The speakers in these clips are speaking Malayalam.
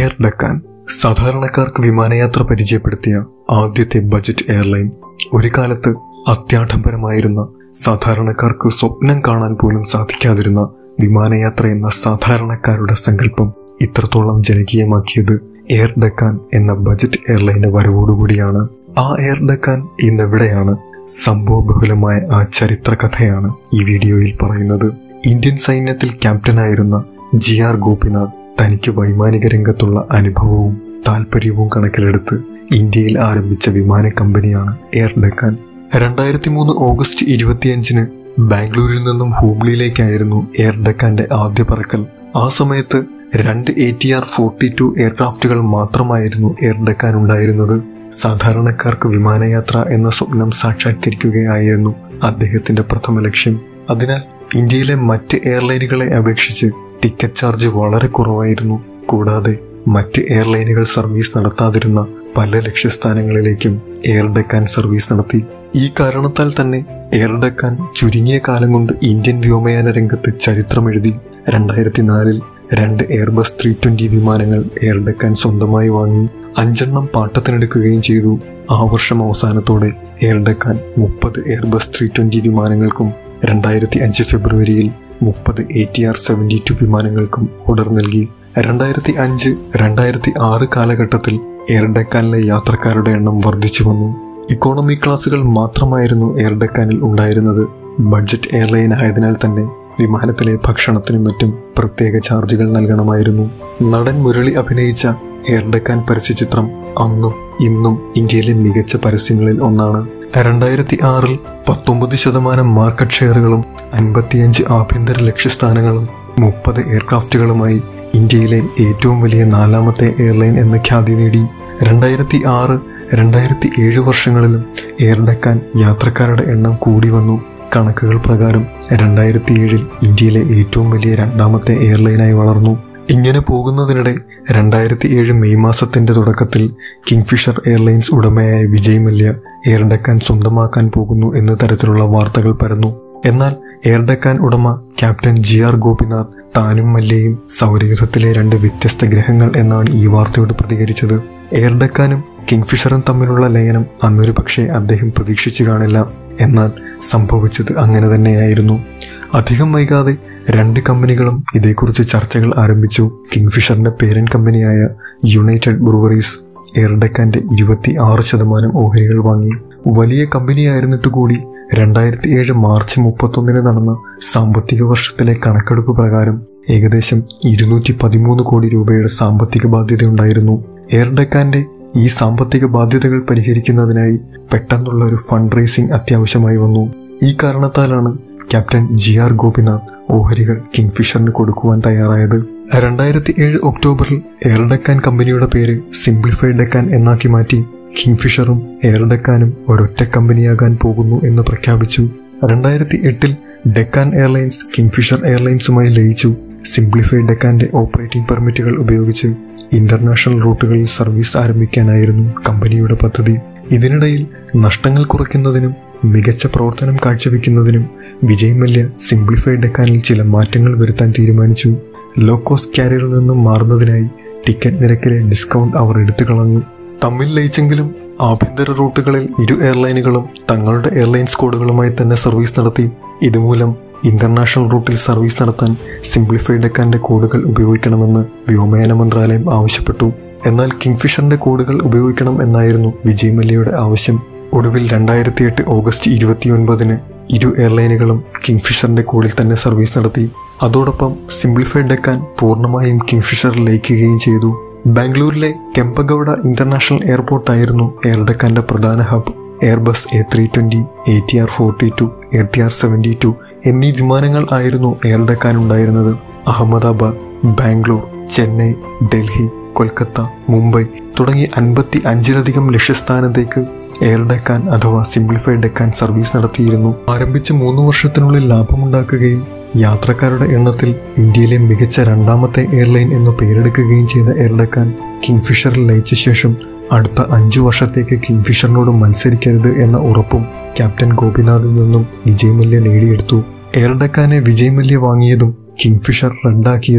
എയർ ഡക്കാൻ സാധാരണക്കാർക്ക് വിമാനയാത്ര പരിചയപ്പെടുത്തിയ ആദ്യത്തെ ബജറ്റ് എയർലൈൻ ഒരു കാലത്ത് അത്യാഡംബരമായിരുന്ന സാധാരണക്കാർക്ക് സ്വപ്നം കാണാൻ പോലും സാധിക്കാതിരുന്ന വിമാനയാത്ര എന്ന സാധാരണക്കാരുടെ സങ്കല്പം ഇത്രത്തോളം ജനകീയമാക്കിയത് എയർ ഡക്കാൻ എന്ന ബജറ്റ് എയർലൈന് വരവോടുകൂടിയാണ് ആ എയർ ഡക്കാൻ ഇന്നെവിടെയാണ് സംഭവബഹുലമായ ആ ചരിത്ര കഥയാണ് ഈ വീഡിയോയിൽ പറയുന്നത് ഇന്ത്യൻ സൈന്യത്തിൽ ക്യാപ്റ്റനായിരുന്ന ജി ആർ ഗോപിനാഥ് തനിക്ക് വൈമാനിക രംഗത്തുള്ള അനുഭവവും താല്പര്യവും കണക്കിലെടുത്ത് ഇന്ത്യയിൽ ആരംഭിച്ച വിമാന കമ്പനിയാണ് എയർ ഡക്കാൻ രണ്ടായിരത്തി മൂന്ന് ഓഗസ്റ്റ് ഇരുപത്തിയഞ്ചിന് ബാംഗ്ലൂരിൽ നിന്നും ഹൂബ്ലിയിലേക്കായിരുന്നു എയർ ഡക്കാന്റെ ആദ്യ പറക്കൽ ആ സമയത്ത് രണ്ട് A T R forty two എയർക്രാഫ്റ്റുകൾ മാത്രമായിരുന്നു എയർ ഡക്കാൻ ഉണ്ടായിരുന്നത് സാധാരണക്കാർക്ക് വിമാനയാത്ര എന്ന സ്വപ്നം സാക്ഷാത്കരിക്കുകയായിരുന്നു അദ്ദേഹത്തിന്റെ പ്രഥമ ലക്ഷ്യം അതിനാൽ ഇന്ത്യയിലെ മറ്റ് എയർലൈനുകളെ അപേക്ഷിച്ച് ടിക്കറ്റ് ചാർജ് വളരെ കുറവായിരുന്നു കൂടാതെ മറ്റ് എയർലൈനുകൾ സർവീസ് നടത്താതിരുന്ന പല ലക്ഷ്യസ്ഥാനങ്ങളിലേക്കും എയർ ഡക്കാൻ സർവീസ് നടത്തി ഈ കാരണത്താൽ തന്നെ എയർ ഡക്കാൻ ചുരുങ്ങിയ കാലം കൊണ്ട് ഇന്ത്യൻ വ്യോമയാന രംഗത്ത് ചരിത്രമെഴുതി രണ്ടായിരത്തി നാലിൽ രണ്ട് എയർബസ് ത്രീ ട്വന്റി വിമാനങ്ങൾ എയർ ഡക്കാൻ സ്വന്തമായി വാങ്ങി അഞ്ചെണ്ണം പാട്ടത്തിനെടുക്കുകയും ചെയ്തു ആ വർഷം അവസാനത്തോടെ എയർ ഡക്കാൻ മുപ്പത് എയർബസ് ത്രീ ട്വന്റി വിമാനങ്ങൾക്കും രണ്ടായിരത്തി അഞ്ച് ഫെബ്രുവരിയിൽ മുപ്പത് A T R seventy two വിമാനങ്ങൾക്കും ഓർഡർ നൽകി രണ്ടായിരത്തി അഞ്ച് രണ്ടായിരത്തി ആറ് കാലഘട്ടത്തിൽ എയർ ഡക്കാനിലെ യാത്രക്കാരുടെ എണ്ണം വർദ്ധിച്ചു വന്നു ഇക്കോണമി ക്ലാസുകൾ മാത്രമായിരുന്നു എയർ ഡക്കാനിൽ ഉണ്ടായിരുന്നത് ബഡ്ജറ്റ് എയർലൈൻ ആയതിനാൽ തന്നെ വിമാനത്തിലെ ഭക്ഷണത്തിനും മറ്റും പ്രത്യേക ചാർജുകൾ നൽകണമായിരുന്നു നടൻ മുരളി അഭിനയിച്ച എയർ ഡക്കാൻ പരസ്യചിത്രം അന്നും ഇന്നും ഇന്ത്യയിലെ മികച്ച പരസ്യങ്ങളിൽ ഒന്നാണ് രണ്ടായിരത്തി ആറിൽ പത്തൊമ്പത് ശതമാനം മാർക്കറ്റ് ഷെയറുകളും അൻപത്തിയഞ്ച് ആഭ്യന്തര ലക്ഷ്യസ്ഥാനങ്ങളും മുപ്പത് എയർക്രാഫ്റ്റുകളുമായി ഇന്ത്യയിലെ ഏറ്റവും വലിയ നാലാമത്തെ എയർലൈൻ എന്ന ഖ്യാതി നേടി രണ്ടായിരത്തി ആറ് രണ്ടായിരത്തി ഏഴ് വർഷങ്ങളിലും എയർ ഡക്കാൻ യാത്രക്കാരുടെ എണ്ണം കൂടി വന്നു കണക്കുകൾ പ്രകാരം രണ്ടായിരത്തി ഏഴിൽ ഇന്ത്യയിലെ ഏറ്റവും വലിയ രണ്ടാമത്തെ എയർലൈനായി വളർന്നു ഇങ്ങനെ പോകുന്നതിനിടെ രണ്ടായിരത്തി ഏഴ് മെയ് മാസത്തിന്റെ തുടക്കത്തിൽ കിങ്ഫിഷർ എയർലൈൻസ് ഉടമയായ വിജയ് മല്യ എയർ ഡക്കാൻ സ്വന്തമാക്കാൻ പോകുന്നു എന്ന തരത്തിലുള്ള വാർത്തകൾ പരന്നു എന്നാൽ എയർ ഡക്കാൻ ഉടമ ക്യാപ്റ്റൻ ജി ആർ ഗോപിനാഥ് താനും മല്യയും സൗരയുധത്തിലെ രണ്ട് വ്യത്യസ്ത ഗ്രഹങ്ങൾ എന്നാണ് ഈ വാർത്തയോട് പ്രതികരിച്ചത് എയർ ഡക്കാനും കിങ്ഫിഷറും തമ്മിലുള്ള ലയനം അന്നൊരു പക്ഷേ അദ്ദേഹം പ്രതീക്ഷിച്ചു കാണില്ല എന്നാൽ സംഭവിച്ചത് അങ്ങനെ തന്നെയായിരുന്നു അധികം വൈകാതെ രണ്ട് കമ്പനികളും ഇതേക്കുറിച്ച് ചർച്ചകൾ ആരംഭിച്ചു കിങ്ഫിഷറിന്റെ പേരന്റ് കമ്പനിയായ യുണൈറ്റഡ് ബ്രൂവറീസ് എയർ ഡക്കാന്റെ ഇരുപത്തി ആറ് ശതമാനം ഓഹരികൾ വാങ്ങി വലിയ കമ്പനിയായിരുന്നിട്ട് കൂടി രണ്ടായിരത്തി ഏഴ് മാർച്ച് മുപ്പത്തൊന്നിന് നടന്ന സാമ്പത്തിക വർഷത്തിലെ കണക്കെടുപ്പ് പ്രകാരം ഏകദേശം ഇരുന്നൂറ്റി പതിമൂന്ന് കോടി രൂപയുടെ സാമ്പത്തിക ബാധ്യതയുണ്ടായിരുന്നു എയർ ഡക്കാന്റെ ഈ സാമ്പത്തിക ബാധ്യതകൾ പരിഹരിക്കുന്നതിനായി പെട്ടെന്നുള്ള ഒരു ഫണ്ട് റേസിംഗ് അത്യാവശ്യമായി വന്നു ഈ കാരണത്താലാണ് ക്യാപ്റ്റൻ ജി ആർ ഗോപിനാഥ് ഓഹരികൾ കിങ്ഫിഷറിന് കൊടുക്കുവാൻ തയ്യാറായത് രണ്ടായിരത്തി ഏഴ് ഒക്ടോബറിൽ എയർ ഡക്കാൻ കമ്പനിയുടെ പേര് സിംപ്ലിഫൈഡ് ഡക്കാൻ എന്നാക്കി മാറ്റി കിങ്ഫിഷറും എയർ ഡക്കാനും ഒരൊറ്റ കമ്പനിയാകാൻ പോകുന്നു എന്ന് പ്രഖ്യാപിച്ചു രണ്ടായിരത്തി എട്ടിൽ ഡെക്കാൻ എയർലൈൻസ് കിങ്ഫിഷർ എയർലൈൻസുമായി ലയിച്ചു സിംപ്ലിഫൈഡ് ഡെക്കാന്റെ ഓപ്പറേറ്റിംഗ് പെർമിറ്റുകൾ ഉപയോഗിച്ച് ഇന്റർനാഷണൽ റൂട്ടുകളിൽ സർവീസ് ആരംഭിക്കാനായിരുന്നു കമ്പനിയുടെ പദ്ധതി ഇതിനിടയിൽ നഷ്ടങ്ങൾ കുറയ്ക്കുന്നതിനും മികച്ച പ്രവർത്തനം കാഴ്ചവെക്കുന്നതിനും വിജയ് മല്യ സിംപ്ലിഫൈഡ് ഡെക്കാനിൽ ചില മാറ്റങ്ങൾ വരുത്താൻ തീരുമാനിച്ചു ലോ കോസ്റ്റ് ക്യാരിയറിൽ നിന്നും മാറുന്നതിനായി ടിക്കറ്റ് നിരക്കിലെ ഡിസ്കൗണ്ട് അവർ എടുത്തു കളഞ്ഞു തമ്മിൽ ലയിച്ചെങ്കിലും ആഭ്യന്തര റൂട്ടുകളിൽ ഇരു എയർലൈനുകളും തങ്ങളുടെ എയർലൈൻസ് കോഡുകളുമായി തന്നെ സർവീസ് നടത്തി ഇതുമൂലം ഇന്റർനാഷണൽ റൂട്ടിൽ സർവീസ് നടത്താൻ സിംപ്ലിഫൈഡ് ഡെക്കാന്റെ കോഡുകൾ ഉപയോഗിക്കണമെന്ന് വ്യോമയാന മന്ത്രാലയം ആവശ്യപ്പെട്ടു എന്നാൽ കിങ്ഫിഷറിന്റെ കോഡുകൾ ഉപയോഗിക്കണം എന്നായിരുന്നു വിജയ് മല്യയുടെ ആവശ്യം ഒടുവിൽ രണ്ടായിരത്തി എട്ട് ഓഗസ്റ്റ് ഇരുപത്തിയൊൻപതിന് ഇരു എയർലൈനുകളും കിങ്ഫിഷറിന്റെ കോഡിൽ തന്നെ സർവീസ് നടത്തി അതോടൊപ്പം സിംപ്ലിഫൈഡ് ഡെക്കാൻ പൂർണ്ണമായും കിങ്ഫിഷറിൽ ലയിക്കുകയും ചെയ്തു ബാംഗ്ലൂരിലെ കെമ്പഗൌഡ ഇന്റർനാഷണൽ എയർപോർട്ടായിരുന്നു എയർ ഡെക്കാന്റെ പ്രധാന hub Airbus A three twenty A T R forty two A T R seventy two എന്നീ വിമാനങ്ങൾ ആയിരുന്നു എയർ ഡെക്കാൻ ഉണ്ടായിരുന്നത് അഹമ്മദാബാദ് ബാംഗ്ലൂർ ചെന്നൈ ഡൽഹി കൊൽക്കത്ത മുംബൈ തുടങ്ങി അൻപത്തി അഞ്ചിലധികം ലക്ഷ്യസ്ഥാനത്തേക്ക് എയർ ഡെക്കാൻ അഥവാ സിംപ്ലിഫൈഡ് ഡെക്കാൻ സർവീസ് നടത്തിയിരുന്നു ആരംഭിച്ച മൂന്ന് വർഷത്തിനുള്ളിൽ ലാഭമുണ്ടാക്കുകയും യാത്രക്കാരുടെ എണ്ണത്തിൽ ഇന്ത്യയിലെ മികച്ച രണ്ടാമത്തെ എയർലൈൻ എന്ന് പേരെടുക്കുകയും ചെയ്ത എയർ ഡെക്കാൻ കിങ്ഫിഷറിൽ ലയിച്ച ശേഷം അടുത്ത അഞ്ചു വർഷത്തേക്ക് കിങ്ഫിഷറിനോട് മത്സരിക്കരുത് എന്ന ഉറപ്പും ക്യാപ്റ്റൻ ഗോപിനാഥിൽ നിന്നും വിജയ് മല്യ നേടിയെടുത്തു എയർ ഡെക്കാനെ വിജയ് മല്യ വാങ്ങിയതും കിങ്ഫിഷർ റദ്ദാക്കിയതും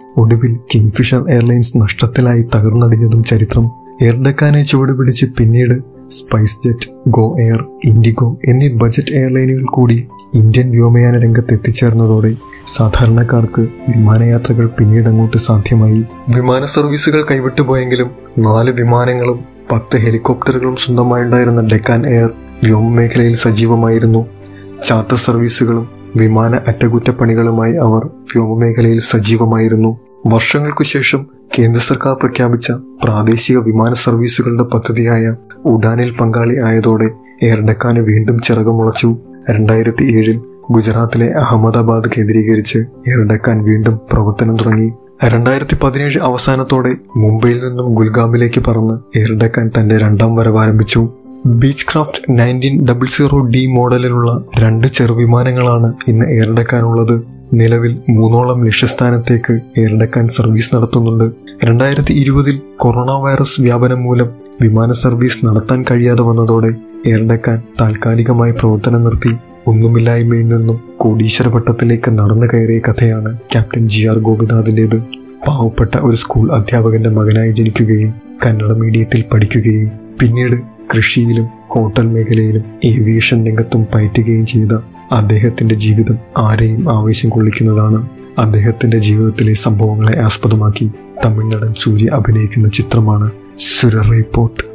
ഒടുവിൽ കിങ്ഫിഷർ എയർലൈൻസ് നഷ്ടത്തിലായി തകർന്നടിഞ്ഞതും ചരിത്രം എയർ ഡെക്കാനെ ചുവടുപിടിച്ച് പിന്നീട് SpiceJet Go Air IndiGo എന്നീ ബജറ്റ് എയർലൈനുകൾ കൂടി ഇന്ത്യൻ വ്യോമയാന രംഗത്ത് എത്തിച്ചേർന്നതോടെ സാധാരണക്കാർക്ക് വിമാനയാത്രകൾ പിന്നീട് അങ്ങോട്ട് സാധ്യമായി വിമാന സർവീസുകൾ കൈവിട്ടുപോയെങ്കിലും നാല് വിമാനങ്ങളും പത്ത് ഹെലികോപ്റ്ററുകളും സ്വന്തമായുണ്ടായിരുന്ന ഡെക്കാൻ എയർ വ്യോമമേഖലയിൽ സജീവമായിരുന്നു ചാർട്ടർ സർവീസുകളും വിമാന അറ്റകുറ്റപ്പണികളുമായി അവർ വ്യോമമേഖലയിൽ സജീവമായിരുന്നു വർഷങ്ങൾക്കു ശേഷം കേന്ദ്ര സർക്കാർ പ്രഖ്യാപിച്ച പ്രാദേശിക വിമാന സർവീസുകളുടെ പദ്ധതിയായ ഉഡാനിൽ പങ്കാളി ആയതോടെ എയർ ഡെക്കാന് വീണ്ടും ചിറകുമുളച്ചു രണ്ടായിരത്തി ഏഴിൽ ഗുജറാത്തിലെ അഹമ്മദാബാദ് കേന്ദ്രീകരിച്ച് എയർ ഡെക്കാൻ വീണ്ടും പ്രവർത്തനം തുടങ്ങി രണ്ടായിരത്തി പതിനേഴ് അവസാനത്തോടെ മുംബൈയിൽ നിന്നും ഗുൽഗാമിലേക്ക് പറന്ന് എയർ ഡെക്കാൻ തന്റെ രണ്ടാം വരവ് ആരംഭിച്ചു Beechcraft nineteen double zero D മോഡലിലുള്ള രണ്ട് ചെറുവിമാനങ്ങളാണ് ഇന്ന് എയർ ഡെക്കാനുള്ളത് നിലവിൽ മൂന്നോളം ലക്ഷ്യസ്ഥാനത്തേക്ക് എയർ ഡെക്കാൻ സർവീസ് നടത്തുന്നുണ്ട് രണ്ടായിരത്തി ഇരുപതിൽ കൊറോണ വൈറസ് വ്യാപനം മൂലം വിമാന സർവീസ് നടത്താൻ കഴിയാതെ വന്നതോടെ എയർ ഡെക്കാൻ താൽക്കാലികമായി പ്രവർത്തനം നിർത്തി ഒന്നുമില്ലായ്മയിൽ നിന്നും കോടീശ്വര പട്ടത്തിലേക്ക് നടന്നു കയറിയ കഥയാണ് ക്യാപ്റ്റൻ ജി ആർ ഗോപിനാഥിൻ്റെത് പാവപ്പെട്ട ഒരു സ്കൂൾ അധ്യാപകന്റെ മകനായി ജനിക്കുകയും കന്നഡ മീഡിയത്തിൽ പഠിക്കുകയും പിന്നീട് കൃഷിയിലും ഹോട്ടൽ മേഖലയിലും ഏവിയേഷൻ രംഗത്തും പയറ്റുകയും ചെയ്ത അദ്ദേഹത്തിന്റെ ജീവിതം ആരെയും ആവേശം കൊള്ളിക്കുന്നതാണ് അദ്ദേഹത്തിന്റെ ജീവിതത്തിലെ സംഭവങ്ങളെ ആസ്പദമാക്കി തമിഴ്നടൻ സൂര്യ അഭിനയിക്കുന്ന ചിത്രമാണ് സുരറൈ പോത്ത്